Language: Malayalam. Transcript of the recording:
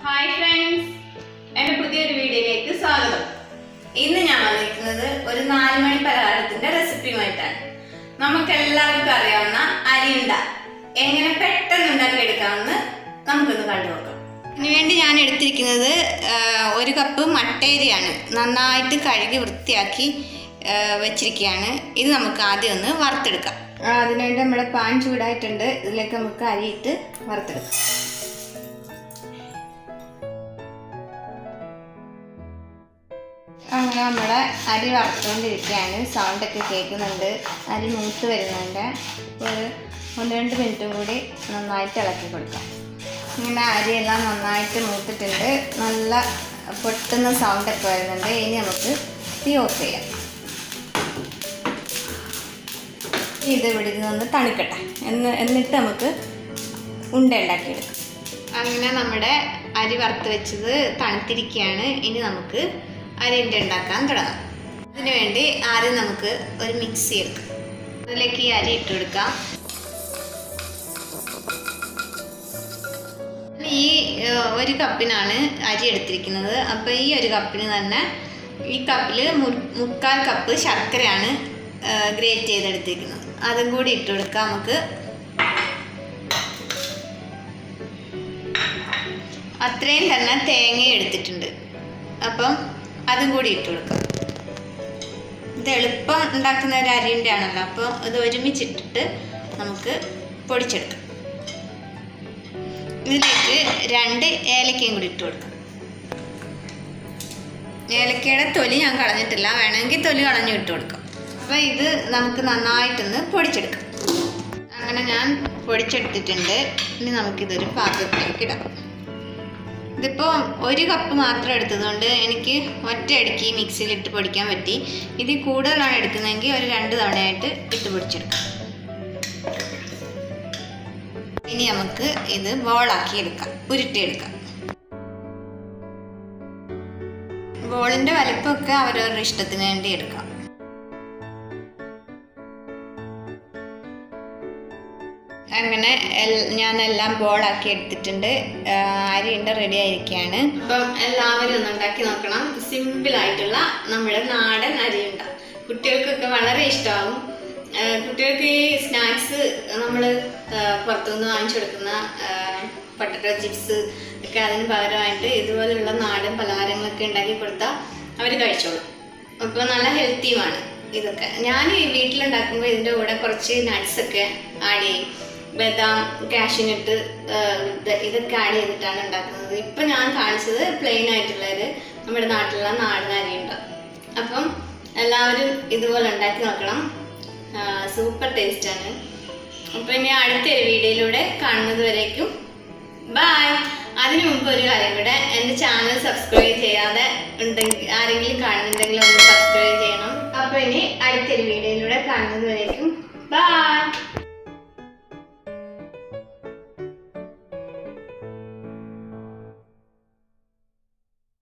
ഹായ് ഫ്രണ്ട്സ് എൻ്റെ പുതിയൊരു വീഡിയോയിലേക്ക് സ്വാഗതം ഇന്ന് ഞാൻ വന്നിരിക്കുന്നത് ഒരു നാല് മണി പലഹാരത്തിന്റെ റെസിപ്പിയുമായിട്ടാണ് നമുക്ക് എല്ലാവർക്കും അറിയാവുന്ന അരിയുണ്ട എങ്ങനെ പെട്ടെന്ന് ഉണ്ടാക്കിയെടുക്കാമെന്ന് നമുക്കൊന്ന് കണ്ടു നോക്കാം ഇതിനു വേണ്ടി ഞാൻ എടുത്തിരിക്കുന്നത് ആ, ഒരു കപ്പ് മട്ടേരിയാണ് നന്നായിട്ട് കഴുകി വൃത്തിയാക്കി ആ, വെച്ചിരിക്കുകയാണ് ഇത് നമുക്ക് ആദ്യം ഒന്ന് വറുത്തെടുക്കാം ആ, അതിനുവേണ്ടി നമ്മുടെ പാൻ ചൂടായിട്ടുണ്ട് ഇതിലേക്ക് നമുക്ക് അരിയിട്ട് വറുത്തെടുക്കാം അങ്ങനെ നമ്മുടെ അരി വറുത്തുകൊണ്ടിരിക്കുകയാണ് സൗണ്ടൊക്കെ കേൾക്കുന്നുണ്ട് അരി മൂത്ത് വരുന്നുണ്ട് ഒരു ഒന്ന് രണ്ട് മിനിറ്റും കൂടി നന്നായിട്ട് ഇളക്കി കൊടുക്കാം ഇങ്ങനെ അരിയെല്ലാം നന്നായിട്ട് മൂത്തിട്ടുണ്ട് നല്ല പൊട്ടുന്ന സൗണ്ടൊക്കെ വരുന്നുണ്ട് ഇനി നമുക്ക് തീ ഓഫ് ചെയ്യാം ഇത് ഇവിടെ നിന്ന് തണുക്കട്ടെ എന്ന് എന്നിട്ട് നമുക്ക് ഉണ്ട ഉണ്ടാക്കിയെടുക്കാം അങ്ങനെ നമ്മുടെ അരി വറുത്ത് വെച്ചത് തണുത്തിരിക്കുകയാണ് ഇനി നമുക്ക് അരിൻ്റെ ഉണ്ടാക്കാൻ തുടങ്ങാം അതിനു വേണ്ടി ആദ്യം നമുക്ക് ഒരു മിക്സി എടുക്കാം അതിലേക്ക് ഈ അരി ഇട്ട് കൊടുക്കാം ഈ ഏഹ്, ഒരു കപ്പിനാണ് അരി എടുത്തിരിക്കുന്നത് അപ്പോൾ ഈ ഒരു കപ്പിന് തന്നെ ഈ കപ്പിൽ മുക്കാൽ കപ്പ് ശർക്കരയാണ് ഗ്രേറ്റ് ചെയ്തെടുത്തിരിക്കുന്നത് അതും കൂടി ഇട്ട് കൊടുക്കാം നമുക്ക് അത്രയും തന്നെ തേങ്ങ എടുത്തിട്ടുണ്ട് അപ്പം അതും കൂടി ഇട്ട് കൊടുക്കാം ഇത് എളുപ്പം ഉണ്ടാക്കുന്ന ഒരു അരിൻ്റെ ആണല്ലോ അപ്പോൾ ഇത് ഒരുമിച്ചിട്ടിട്ട് നമുക്ക് പൊടിച്ചെടുക്കാം ഇതിലേക്ക് രണ്ട് ഏലക്കയും കൂടി ഇട്ട് കൊടുക്കാം ഏലക്കയുടെ തൊലി ഞാൻ കളഞ്ഞിട്ടില്ല വേണമെങ്കിൽ തൊലി കളഞ്ഞു ഇട്ട് കൊടുക്കാം അപ്പോൾ ഇത് നമുക്ക് നന്നായിട്ടൊന്ന് പൊടിച്ചെടുക്കാം അങ്ങനെ ഞാൻ പൊടിച്ചെടുത്തിട്ടുണ്ട് ഇനി നമുക്കിതൊരു പാത്രത്തിലേക്ക് ഇടാം ഇതിപ്പോൾ ഒരു കപ്പ് മാത്രം എടുത്തതുകൊണ്ട് എനിക്ക് ഒറ്റയടിക്ക് മിക്സിയിലിട്ട് പൊടിക്കാൻ പറ്റി ഇതിൽ കൂടുതലാണ് എടുക്കുന്നതെങ്കിൽ ഒരു രണ്ട് തവണയായിട്ട് ഇട്ട് പൊടിച്ചെടുക്കാം ഇനി നമുക്ക് ഇത് ബോളാക്കി എടുക്കാം ഉരുട്ടിയെടുക്കാം ബോളിൻ്റെ വലിപ്പമൊക്കെ അവരവരുടെ ഇഷ്ടത്തിന് വേണ്ടി എടുക്കാം അങ്ങനെ എൽ- ഞാൻ എല്ലാം ബോളാക്കി എടുത്തിട്ടുണ്ട് ആ, അരിയുണ്ട റെഡി ആയിരിക്കുകയാണ് അപ്പം എല്ലാവരും ഒന്ന് ഉണ്ടാക്കി നോക്കണം സിമ്പിൾ ആയിട്ടുള്ള നമ്മുടെ നാടൻ അരിയുണ്ട കുട്ടികൾക്കൊക്കെ വളരെ ഇഷ്ടമാകും ആ, കുട്ടികൾക്ക് ഈ സ്നാക്സ് നമ്മൾ പുറത്തുനിന്ന് വാങ്ങിച്ചു കൊടുക്കുന്ന പൊട്ടറ്റോ ചിപ്സ് ഒക്കെ അതിന് പകരമായിട്ട് ഇതുപോലുള്ള നാടൻ പലഹാരങ്ങളൊക്കെ ഉണ്ടാക്കി കൊടുത്താൽ അവർ കഴിച്ചോളും അപ്പോൾ നല്ല ഹെൽത്തിയുമാണ് ഇതൊക്കെ ഞാൻ ഈ വീട്ടിലുണ്ടാക്കുമ്പോൾ ഇതിൻ്റെ കൂടെ കുറച്ച് nuts ഒക്കെ ആഡ് ചെയ്യും ബദാം കാഷ്യൂനട്ട് ഇതൊക്കെ ആഡ് ചെയ്തിട്ടാണ് ഉണ്ടാക്കുന്നത് ഇപ്പം ഞാൻ കാണിച്ചത് പ്ലെയിൻ ആയിട്ടുള്ളത് നമ്മുടെ നാട്ടിലുള്ള നാടൻ അരിയുണ്ട് അപ്പം എല്ലാവരും ഇതുപോലെ ഉണ്ടാക്കി നോക്കണം സൂപ്പർ ടേസ്റ്റാണ് അപ്പം ഇനി അടുത്തൊരു വീഡിയോയിലൂടെ കാണുന്നത് വരേക്കും ബായ് അതിനു മുമ്പ് ഒരു കാര്യം കൂടെ എൻ്റെ ചാനൽ സബ്സ്ക്രൈബ് ചെയ്യാതെ ഉണ്ടെങ്കിൽ ആരെങ്കിലും കാണുന്നുണ്ടെങ്കിൽ ഒന്ന് സബ്സ്ക്രൈബ് ചെയ്യണം അപ്പോൾ ഇനി അടുത്തൊരു വീഡിയോയിലൂടെ കാണുന്നത് വരേക്കും ബൈ